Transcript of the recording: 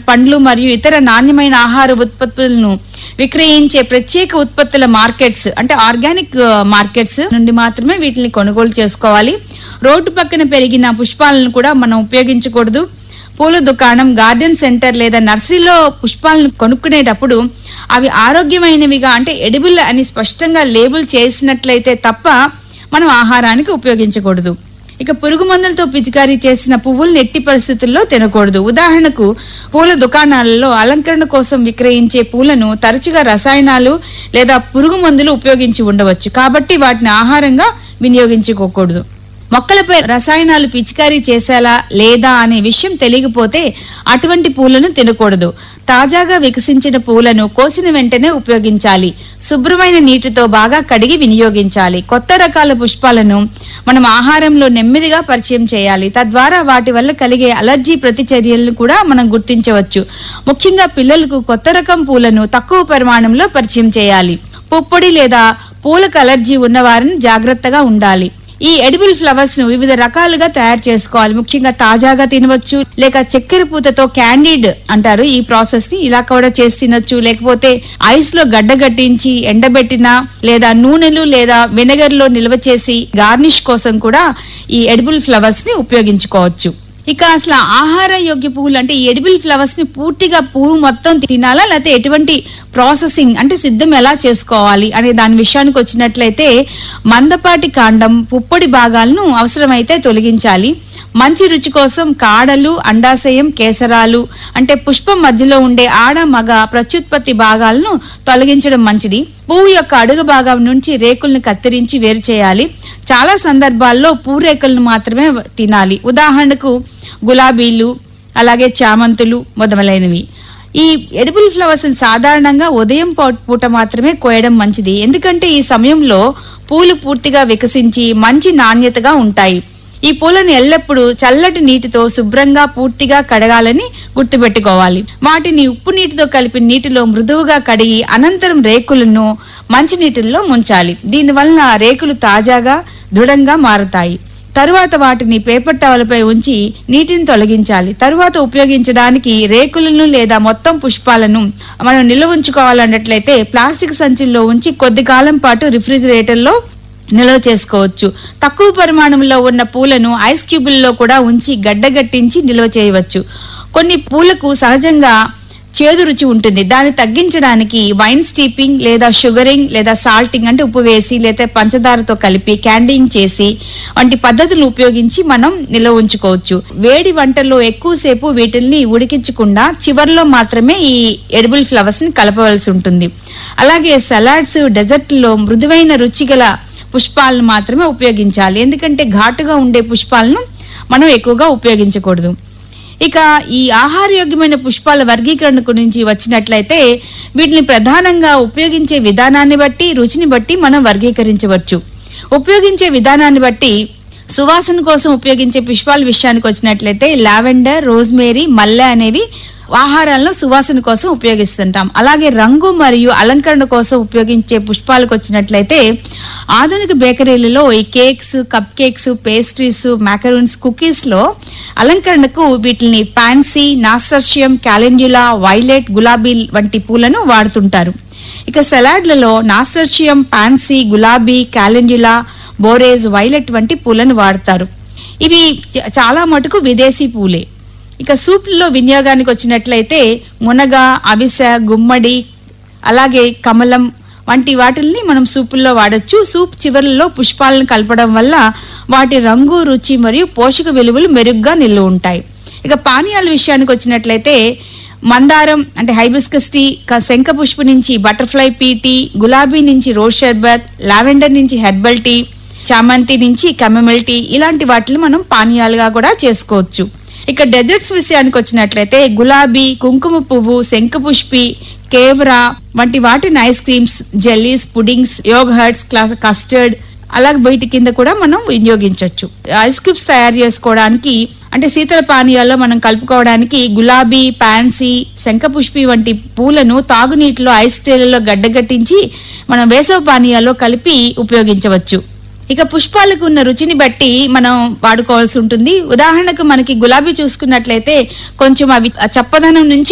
పండ్లు మరియు ఇతర నాణ్యమైన ఆహార ఉత్పత్తులను విక్రయించే ప్రత్యేక ఉత్పత్తుల మార్కెట్స్ అంటే ఆర్గానిక్ ఆ, మార్కెట్స్ నుండి మాత్రమే వీటిని కొనుగోలు చేసుకోవాలి రోడ్డు పక్కన పెరిగిన పుష్పాలను కూడా మనం ఉపయోగించకూడదు పూల దుకాణం గార్డెన్ సెంటర్ లేదా నర్సరీలో పుష్పాలను కొనుక్కునేటప్పుడు అవి ఆరోగ్యమైనవిగా అంటే ఎడిబుల్ అని స్పష్టంగా లేబుల్ చేసినట్లయితే తప్ప మనం ఆహారానికి ఉపయోగించకూడదు ఇక పురుగు మందులతో పిచికారీ చేసిన పువ్వులను ఎట్టి పరిస్థితుల్లో తినకూడదు ఉదాహరణకు పూల దుకాణాలలో అలంకరణ కోసం విక్రయించే పూలను తరచుగా రసాయనాలు లేదా పురుగు మందులు ఉపయోగించి ఉండవచ్చు కాబట్టి వాటిని ఆహారంగా వినియోగించుకోకూడదు మొక్కలపై రసాయనాలు పిచికారీ చేసేలా లేదా అనే విషయం తెలియకపోతే అటువంటి పూలను తినకూడదు తాజాగా వికసించిన పూలను కోసిన వెంటనే ఉపయోగించాలి శుభ్రమైన నీటితో బాగా కడిగి వినియోగించాలి కొత్త రకాల పుష్పాలను మనం ఆహారంలో నెమ్మదిగా పరిచయం చేయాలి తద్వారా వాటి వల్ల కలిగే అలర్జీ ప్రతిచర్యలను కూడా మనం గుర్తించవచ్చు ముఖ్యంగా పిల్లలకు కొత్త రకం పూలను తక్కువ పరిమాణంలో పరిచయం చేయాలి పుప్పొడి లేదా పూలకు అలర్జీ ఉన్న వారిని జాగ్రత్తగా ఉండాలి ఈ ఎడిబుల్ ఫ్లవర్స్ ను వివిధ రకాలుగా తయారు చేసుకోవాలి ముఖ్యంగా తాజాగా తినవచ్చు లేక చక్కెర పూతతో క్యాండీడ్ అంటారు ఈ ప్రాసెస్ ని ఇలా కూడా చేసి తినొచ్చు లేకపోతే ఐస్ లో గడ్డగట్టించి ఎండబెట్టిన లేదా నూనెలు లేదా వెనగర్ లో నిల్వ చేసి గార్నిష్ కోసం కూడా ఈ ఎడిబుల్ ఫ్లవర్స్ ని ఉపయోగించుకోవచ్చు ఇక అసలు ఆహార యోగ్య పువ్వులు అంటే ఈ ఎడిబుల్ ఫ్లవర్స్ ని పూర్తిగా పువ్వు మొత్తం తినాలా లేకపోతే ఎటువంటి ప్రాసెసింగ్ అంటే సిద్ధం ఎలా చేసుకోవాలి అనే దాని విషయానికి వచ్చినట్లయితే మందపాటి కాండం పుప్పొడి భాగాలను అవసరమైతే తొలగించాలి మంచి రుచి కోసం కాడలు అండాశయం కేసరాలు అంటే పుష్పం మధ్యలో ఉండే ఆడ మగ ప్రత్యుత్పత్తి భాగాలను తొలగించడం మంచిది పువ్వు యొక్క అడుగు భాగం నుంచి రేకుల్ని కత్తిరించి వేరు చేయాలి చాలా సందర్భాల్లో పూరేకులను మాత్రమే తినాలి ఉదాహరణకు గులాబీలు అలాగే చామంతులు మొదలైనవి ఈ ఎడిబుల్ ఫ్లవర్స్ సాధారణంగా ఉదయం పూ- పూట మాత్రమే కోయడం మంచిది ఎందుకంటే ఈ సమయంలో పూలు పూర్తిగా వికసించి మంచి నాణ్యతగా ఉంటాయి ఈ పూలను ఎల్లప్పుడూ చల్లటి నీటితో శుభ్రంగా పూర్తిగా కడగాలని గుర్తుపెట్టుకోవాలి వాటిని ఉప్పు నీటితో కలిపి నీటిలో మృదువుగా కడిగి అనంతరం రేకులను మంచి నీటిల్లో ముంచాలి దీనివలన రేకులు తాజాగా దృఢంగా మారుతాయి తరువాత వాటిని పేపర్ టవలపై ఉంచి నీటిని తొలగించాలి తరువాత ఉపయోగించడానికి రేకులను లేదా మొత్తం పుష్పాలను మనం నిల్వ ఉంచుకోవాలన్నట్లయితే ప్లాస్టిక్ సంచుల్లో ఉంచి కొద్ది కాలం పాటు రిఫ్రిజిరేటర్లో నిల్వ చేసుకోవచ్చు తక్కువ పరిమాణంలో ఉన్న పూలను ఐస్ క్యూబుల్లో కూడా ఉంచి గడ్డగట్టించి నిల్వ చేయవచ్చు కొన్ని పూలకు సహజంగా చేదు రుచి ఉంటుంది దాన్ని తగ్గించడానికి వైన్ స్టీపింగ్ లేదా షుగరింగ్ లేదా సాల్టింగ్ అంటే ఉప్పు వేసి లేదా పంచదారతో కలిపి క్యాండింగ్ చేసి వంటి పద్ధతులు ఉపయోగించి మనం నిల్వ ఉంచుకోవచ్చు వేడి వంటల్లో ఎక్కువసేపు వీటిల్ని ఉడికించకుండా చివర్లో మాత్రమే ఈ ఎడిబుల్ ఫ్లవర్స్ ని కలపవలసి ఉంటుంది అలాగే సలాడ్స్ డెజర్ట్లో మృదువైన రుచిగల పుష్పాలను మాత్రమే ఉపయోగించాలి ఎందుకంటే ఘాటుగా ఉండే పుష్పాలను మనం ఎక్కువగా ఉపయోగించకూడదు ఇక ఈ ఆహారయోగ్యమైన పుష్పాల వర్గీకరణ గురించి వచ్చినట్లయితే వీటిని ప్రధానంగా ఉపయోగించే విధానాన్ని బట్టి రుచిని బట్టి మనం వర్గీకరించవచ్చు ఉపయోగించే విధానాన్ని బట్టి సువాసన కోసం ఉపయోగించే పుష్పాల విషయానికి వచ్చినట్లయితే లావెండర్ రోజ్మేరీ మల్లె అనేవి ఆహారాల్లో సువాసన కోసం ఉపయోగిస్తుంటాం అలాగే రంగు మరియు అలంకరణ కోసం ఉపయోగించే పుష్పాలకు వచ్చినట్లయితే ఆధునిక బేకరీలలో ఈ cakes cupcakes pastries macarons cookies లో అలంకరణకు వీటిని పాన్సీ నాసర్షియం క్యాలెండ్యులా వైలెట్ గులాబీ వంటి పూలను వాడుతుంటారు ఇక సలాడ్లలో నాసర్షియం పాన్సీ గులాబీ క్యాలెండ్యులా బోరేజ్ వైలెట్ వంటి పూలను వాడతారు ఇవి చ- చాలా మటుకు విదేశీ పూలే ఇక సూప్లలో వినియోగానికి వచ్చినట్లయితే మునగ అవిసె గుమ్మడి అలాగే కమలం వంటి వాటిల్ని మనం సూపుల్లో వాడొచ్చు సూప్ చివరల్లో పుష్పాలను కలపడం వల్ల వాటి రంగు రుచి మరియు పోషక విలువలు మెరుగ్గా నిల్వ ఉంటాయి ఇక పానీయాల విషయానికి వచ్చినట్లయితే మందారం అంటే హైబిస్కస్ టీ క- శంఖ పుష్ప నుంచి బటర్ఫ్లై పీ టీ గులాబీ నుంచి రోజ్ షర్బత్ లావెండర్ నుంచి హెర్బల్ టీ చామంతి నుంచి కెమమిల్ టీ ఇలాంటి వాటిని మనం పానీయాలుగా కూడా చేసుకోవచ్చు ఇక డెజర్ట్స్ విషయానికి వచ్చినట్లయితే గులాబీ కుంకుమ పువ్వు శంఖపుష్పి కేవరా వంటి వాటిని ice creams jellies puddings yogurts custard అలాగే బయటి కింద కూడా మనం వినియోగించవచ్చు ఐస్ క్యూబ్స్ తయారు చేసుకోవడానికి అంటే శీతల పానీయాల్లో మనం కలుపుకోవడానికి గులాబీ పాన్సీ శంఖపుష్పి వంటి పూలను తాగునీటిలో ఐస్ ట్రేలలో గడ్డగట్టించి మనం వేసవి పానీయాల్లో కలిపి ఉపయోగించవచ్చు ఇక పుష్పాలకు ఉన్న రుచిని బట్టి మనం వాడుకోవాల్సి ఉంటుంది ఉదాహరణకు మనకి గులాబీ చూసుకున్నట్లయితే కొంచెం అవి చప్పదనం నుంచి